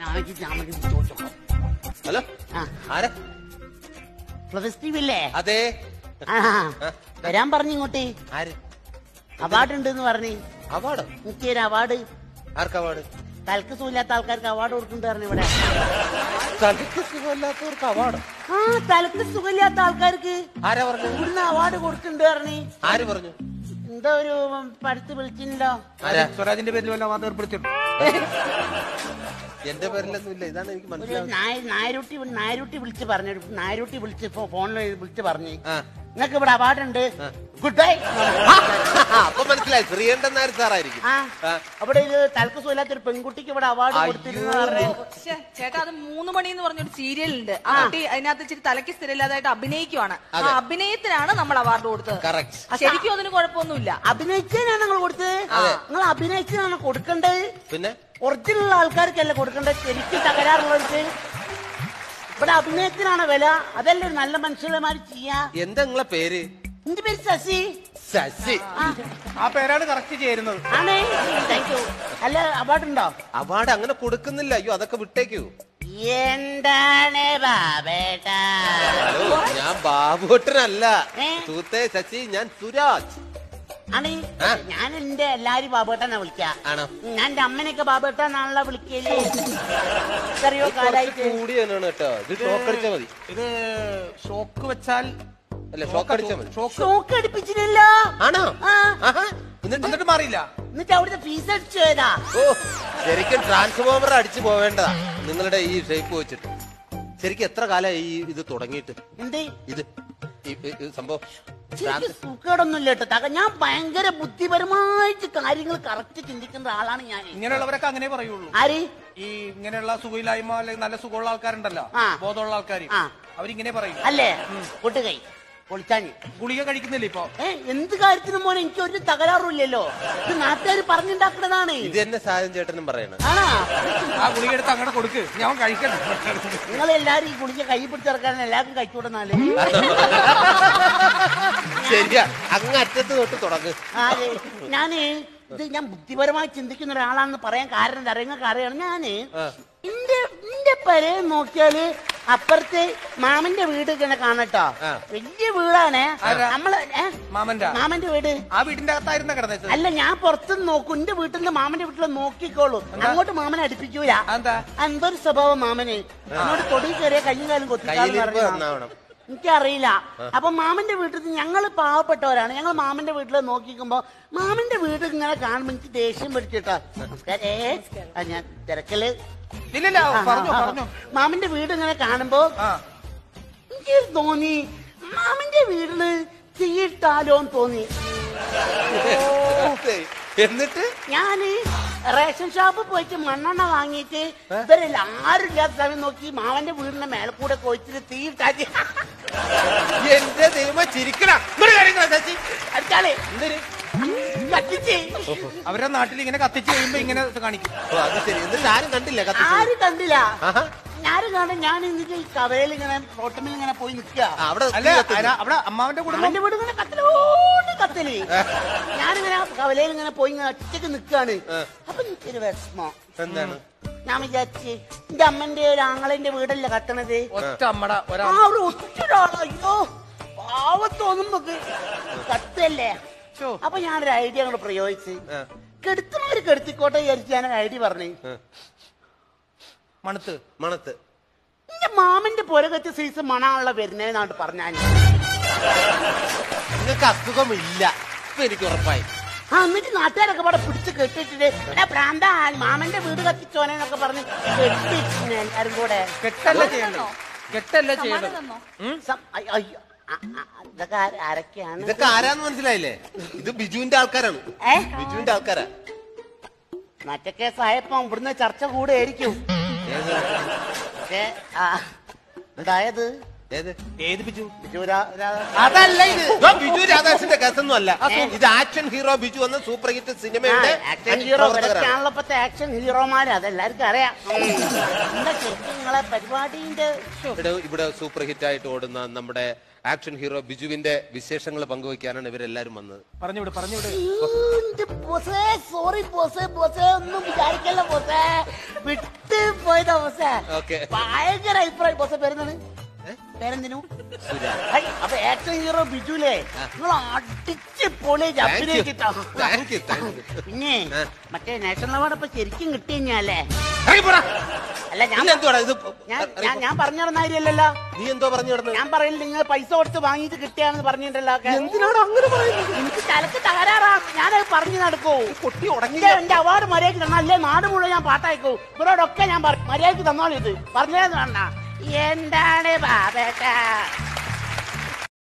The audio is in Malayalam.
ഞാനൊരു ജാമകൻ ചോദിച്ചോ ഹലോ ആ ആരാ ഫ്ലവേഴ്സ് ടി വി അല്ലേ അതെ ആ വരാൻ പറഞ്ഞു ഇങ്ങോട്ട് ആര് അവാർഡ് ഉണ്ട് എന്ന് പറഞ്ഞു അവാർഡോ എനിക്ക് ഒരു അവാർഡ് ആർക്ക് അവാർഡ് തലക്ക് സുഖമില്ലാത്ത ആൾക്കാർക്ക് അവാർഡ് കൊടുക്കുന്നുണ്ട് പറഞ്ഞു ഇവിടെ തലയ്ക്ക് സുഖമില്ലാത്തവർക്ക് അവാർഡോ ആ തലക്ക് സുഖമില്ലാത്ത ആൾക്കാർക്ക് ആരാ പറഞ്ഞു ഇവിടുന്ന് അവാർഡ് കൊടുക്കുന്നുണ്ട് പറഞ്ഞു ആര് പറഞ്ഞു എന്താ ഒരു പടുത്ത് വിളിച്ചില്ലോ ആരാ സ്വരാജിന്റെ പേരിൽ വല്ല വാദം ഏർപ്പെടുത്തിയിട്ടുണ്ടോ എന്റെ പേരിലൊന്നും ഇല്ല ഇതാണ് എനിക്ക് ഒരു മനസ്സിലാവുന്നത് നായ നായരുട്ടി നായരുട്ടി വിളിച്ച് പറഞ്ഞു നായരുട്ടി വിളിച്ച് ഫോ- ഫോണിൽ വിളിച്ച് പറഞ്ഞു ആ. നിങ്ങൾക്ക് ഇവിടെ അവാർഡ് ഉണ്ട് ഗുഡ് ബൈ അപ്പൊ മനസ്സിലായി ശ്രീകണ്ഠൻ നായർ സാറായിരിക്കും ആ ആ. അവിടെ ഒരു തലക്ക് സുഖമില്ലാത്ത ഒരു പെൺകുട്ടിക്ക് ഇവിടെ അവാർഡ് അയ്യോ. കൊടുത്തിരുന്നു പറഞ്ഞു ശ്ശെ, ചേട്ടാ അത് മൂന്ന് മണി എന്ന് പറഞ്ഞൊരു സീരിയൽ ഉണ്ട് ആ കുട്ടി അതിനകത്ത് ഇച്ചിരി തലയ്ക്ക് സ്ഥിരമില്ലാതായിട്ട് അഭിനയിക്കുവാണ് ആ അഭിനയത്തിനാണ് നമ്മൾ അവാർഡ് കൊടുത്തത് Correct. ആ, ശരിക്കും അതിന് കുഴപ്പമൊന്നുമില്ല അഭിനയിച്ചതിനാണ് നിങ്ങൾ കൊടുത്തത് നിങ്ങൾ അഭിനയിച്ചതാണ് കൊടുക്കേണ്ടത് പിന്നെ ഒറിജിനൽ ആൾക്കാർക്കല്ല കൊടുക്കേണ്ടത് ശരിക്കും തകരാറുള്ളവർക്ക് ഇവിടെ അഭിനയത്തിനാണ് വില അതല്ലേ ഒരു നല്ല മനുഷ്യന്മാര് ചെയ്യാ എന്താ നിങ്ങളെ പേര് എന്റെ പേര് ശശി ശശി ആ, ആ പേരാണ് കറക്റ്റ് ചേരുന്നത് ആണേ താങ്ക് യു അല്ല അവാർഡ് ഉണ്ടോ അവാർഡ് അങ്ങനെ കൊടുക്കുന്നില്ല അയ്യോ അതൊക്കെ വിട്ടേക്കൂ എന്താണ് ബാബേട്ടാ ഹലോ ഞാൻ ബാബുട്ടനല്ല ഏ? സുഹൃത്തെ ശശി ഞാൻ സുരാജ് ആണ് ആ? ഞാൻ എന്റെ എല്ലാരും ബാബേട്ടനെ വിളിക്കാ ആണോ ഞാൻ എന്റെ അമ്മനെയൊക്കെ ബാബേട്ടാന്നാണല്ലോ വിളിക്കല് എത്രയോ കുറച്ച് കാലായിട്ട് കൂടി തന്നെയാണ് കേട്ടോ ഇത് ഷോക്ക് അടിച്ചാ മതി ഇത് ഷോക്ക് വെച്ചാൽ അല്ല ഷോക്ക് അടിച്ചാ മതി ഷോക്ക് ഷോക്ക് അടിപ്പിച്ചില്ലല്ലോ ആണോ ആ ആഹാ. എന്നിട്ട് എന്നിട്ട് മാറിയില്ല എന്നിട്ട് അവിടുത്തെ ഫീസ് അടിച്ചു പോയതാ ഓ ശരിക്കും ട്രാൻസ്ഫോമർ അടിച്ചു പോവേണ്ടതാ നിങ്ങളുടെ ഈ ഷേപ്പ് വെച്ചിട്ട് ശരിക്കും എത്ര കാലമായി ഈ ഇത് തുടങ്ങിയിട്ട് എന്ത് ഇത് ഈ- ഈ- ഈ സംഭവം ശരിക്കും സുഖേടൊന്നുമില്ല കേട്ടോ തക ഞാൻ ഭയങ്കര ബുദ്ധിപരമായിട്ട് കാര്യങ്ങൾ കറക്റ്റ് ചിന്തിക്കുന്ന ആളാണ് ഞാൻ ഇങ്ങനെയുള്ളവരൊക്കെ അങ്ങനെ പറയുള്ളൂ ആര് ഈ ഇങ്ങനെയുള്ള സുഖമില്ലായ്മ അല്ലെങ്കിൽ നല്ല സുഖമുള്ള ആൾക്കാരുണ്ടല്ലോ ആ. ബോധമുള്ള ആൾക്കാർ ആ. അവരിങ്ങനെ പറയും അല്ലേ കൊട്ടുകൈ പൊളിച്ചാഞ്ഞ് ഗുളിക കഴിക്കുന്നില്ല ഇപ്പൊ ഏ എന്ത് കാര്യത്തിനും മോനെ എനിക്ക് ഒരു തകരാറുമില്ലല്ലോ ഇത് നാട്ടുകാർ പറഞ്ഞുണ്ടാക്കുന്നതാണ് ഇത് തന്നെ സാധനം ചേട്ടനും പറയണ ആണാ ആ ഗുളിക എടുത്ത് അങ്ങോട്ട് കൊടുക്ക് ഞാൻ കഴിക്കട്ടെ നിങ്ങൾ എല്ലാരും ഈ കുളിച്ച് കൈ പിടിച്ചിറക്കാൻ എല്ലാവർക്കും കഴിച്ചുവിടുന്നാല് ശരിയാ അങ്ങ് അറ്റത്ത് തൊട്ട് തുടങ്ങ് ആര് ഞാന് ഇത് ഞാൻ ബുദ്ധിപരമായി ചിന്തിക്കുന്ന ഒരാളാണെന്ന് പറയാൻ കാരണം എന്താ നിങ്ങൾക്ക് അറിയണം ഞാന് എന്റെ എന്റെ പര നോക്കിയാല് അപ്പുറത്തെ മാമന്റെ വീട് ഇങ്ങനെ കാണട്ടോ ആ. വലിയ വീടാണ് ആരാ? നമ്മള് ഏ? മാമന്റെ മാമന്റെ വീട് ആ വീടിന്റെ അകത്തായിരുന്ന കിടന്നത് അല്ല ഞാൻ പുറത്തുനിന്ന് നോക്കും എന്റെ വീട്ടിൽ നിന്ന് മാമന്റെ വീട്ടിൽ നോക്കിക്കോളൂ അങ്ങോട്ട് മാമനെ അടുപ്പിക്കൂല എന്താ എന്തൊരു സ്വഭാവം മാമന് എന്നോട് തൊടി കയറിയ കയ്യും കാലും കൊത്തിക്കാന്ന് കയ്യിലിരിപ്പ് പറഞ്ഞു നന്നാവണം എനിക്കറിയില്ല അപ്പൊ മാമന്റെ വീട്ടിൽ നിന്ന് ഞങ്ങൾ പാവപ്പെട്ടവരാണ് ഞങ്ങൾ മാമന്റെ വീട്ടിൽ നോക്കിക്കുമ്പോ മാമന്റെ വീട് ഇങ്ങനെ കാണുമ്പോ എനിക്ക് ദേഷ്യം പിടിച്ചിട്ടാ നമസ്കാരേ ആ, ഞാൻ തിരക്കല് ഇല്ലില്ല ആ, പറഞ്ഞോ ആ, ആ. പറഞ്ഞോ മാമന്റെ വീട് ഇങ്ങനെ കാണുമ്പോ ആ എനിക്ക് തോന്നി മാമന്റെ വീടിന് തീയിട്ടാലോന്ന് തോന്നി എന്നിട്ട് ഞാന് റേഷൻ ഷോപ്പിൽ പോയിട്ട് മണ്ണെണ്ണ വാങ്ങിയിട്ട് ഇവരെല്ലാം ആരും ഇല്ലാത്ത സമയം നോക്കി മാമന്റെ വീടിന്റെ മേലെ കൂടെ കൊച്ചിട്ട് തീയിട്ടാക്കി എന്റെ ദൈവം ചിരിക്കണ ഇങ്ങോട്ട് കാര്യങ്ങളാ ശശി അടുത്താളെ എന്തിന് കത്തിച്ച് അവരുടെ നാട്ടിൽ ഇങ്ങനെ കത്തിച്ച് കഴിയുമ്പോ ഇങ്ങനെ കാണിക്കും ഓ, അത് ശരി എന്നിട്ട് ആരും കണ്ടില്ല കത്തിച്ചത് ആരും കണ്ടില്ല ആഹാ. ഞാനും കാണാൻ ഞാൻ എന്നിട്ട് ഈ കവലയിൽ ഇങ്ങനെ റോട്ടമിൽ ഇങ്ങനെ പോയി നിൽക്കുക ആ, അവിടെ അല്ല തീ കത്തുന്നു. അല്ല, അവിടെ അമ്മാവന്റെ കുടുംബം അവന്റെ വീട് ഇങ്ങനെ കത്തലോട് കത്തല് ഞാനിങ്ങനെ ആ കവലയിൽ ഇങ്ങനെ പോയി ഇങ്ങനെ ഒറ്റക്ക് നിൽക്കാണ് അപ്പൊ എനിക്കൊരു വിഷമം എന്താണ് ഞാൻ വിചാരിച്ച് എന്റെ അമ്മന്റെ ഒരു ആങ്ങളെന്റെ വീടല്ലേ കത്തണത് ഒറ്റ അമ്മട ഒരാ ആ ഒരു ഒറ്റൊരാള് അയ്യോ പാവത്തോന്നുമ്പോ കത്തല്ലേ ശോ. അപ്പൊ ഞാനൊരു ഐഡിയ അങ്ങോട്ട് പ്രയോഗിച്ച് ആ. കെടുത്തുന്നവര് കെടുത്തിക്കോട്ടെ വിചാരിച്ച് ഞാൻ ഐഡിയ പറഞ്ഞു മണത്ത് മണത്ത് എന്റെ മാമന്റെ പുരകത്തെ സൈസ് മണാണുള്ള വരുന്നതെന്നാണ് പറഞ്ഞാൽ നിങ്ങൾക്ക് അസുഖമില്ല ഇപ്പൊ എനിക്ക് ഉറപ്പായി ആ എന്നിട്ട് നാട്ടുകാരൊക്കെ പാടെ പിടിച്ച് കെട്ടിട്ടിട്ട് എടാ പ്രാന്ത മാമന്റെ വീട് കത്തിച്ചോനെന്നൊക്കെ പറഞ്ഞ് കെട്ടിട്ടിന് എല്ലാരും കൂടെ കെട്ടല്ല ചെയ്യണ്ടോ കെട്ടല്ല ചെയ്യണ്ടത് സമ്മാനം തന്നോ സം- അയ്യ- അയ്യോ. ആ, ആ, ഇതൊക്കെ ആര- ആരൊക്കെയാണ് ഇതൊക്കെ ആരാന്ന് മനസ്സിലായില്ലേ ഇത് ബിജുവിന്റെ ആൾക്കാരാണ് ഏ ബിജുവിന്റെ ആൾക്കാരാ മറ്റേ കേസായപ്പോ ഇവിടുന്ന് ചർച്ച കൂടെയായിരിക്കും പക്ഷേ ആ, അതായത് ഏത് ഏത് ബിജു ബിജു രാ- രാ- അതല്ല ഇത് ഇതോ ബിജു രാധാകൃഷ്ണന്റെ കഥൊന്നും അല്ല ഇത് ആക്ഷൻ ഹീറോ ബിജു എന്ന സൂപ്പർ ഹിറ്റ് സിനിമയുടെ ആക്ഷൻ ഹീറോ പ്രവർത്തകരാണ്. ഇവരൊക്കെയാണല്ലോ ഇപ്പത്തെ ആക്ഷൻ ഹീറോമാര് അതെല്ലാവർക്കും അറിയാം എന്താ ശരിക്കും നിങ്ങളെ പരിപാടിന്റെ ഇവിടെ ഇവിടെ സൂപ്പർ ഹിറ്റ് ആയിട്ട് ഓടുന്ന നമ്മുടെ ആക്ഷൻ ഹീറോ ബിജുവിന്റെ വിശേഷങ്ങൾ പങ്കുവയ്ക്കാനാണ് ഇവരെല്ലാരും വന്നത് പറഞ്ഞുവിട് പറഞ്ഞുവിട് സോറി ബോസേ ബോസേ ഒന്നും വിചാരിക്കല്ല ബോസേ വിട്ട് പോയതാ ബോസേ ഓക്കെ ഭയങ്കര അഭിപ്രായം ബോസേ പേരെന്താണ് പേരെന്തിനു ഹൈ, അപ്പൊ ആക്ഷൻ ഹീറോ ബിജുലേ നിങ്ങൾ അടിച്ച് പൊളി അഭിനയിച്ചിട്ടാ താങ്ക് യു താങ്ക് യു പിന്നെ മറ്റേ നാഷണൽ അവാർഡ് ഇപ്പൊ ശരിക്കും കിട്ടി കഴിഞ്ഞാലേ ഇറങ്ങി പോടാ. അല്ല ഞാൻ ഇല്ല, എന്തുവാടാ ഇത് ഞാൻ ഞാൻ- ഞാൻ പറഞ്ഞു നടന്ന കാര്യമല്ലല്ലോ നീ എന്തോ പറഞ്ഞു കിടന്നത് ഞാൻ പറയില്ല നിങ്ങൾ പൈസ കൊടുത്ത് വാങ്ങിയിട്ട് കിട്ടിയാന്ന് പറഞ്ഞിട്ടല്ലോ എന്തിനാണ് അങ്ങനെ പറയുന്നത് എനിക്ക് തലക്ക് തകരാറാ ഞാനത് പറഞ്ഞു നടക്കൂ കുട്ടി ഉടങ്ങി എന്റെ എന്റെ അവാർഡ് മര്യാദക്ക് തന്നാ അല്ലേ നാട് മുഴുവൻ ഞാൻ പാട്ടായിക്കൂ ഇവരോടൊക്കെ ഞാൻ പറ- മര്യാദക്ക് തന്നോളൂ ഇത് പറഞ്ഞേന്ന് വേണ്ട എന്താണ് ബാബേട്ട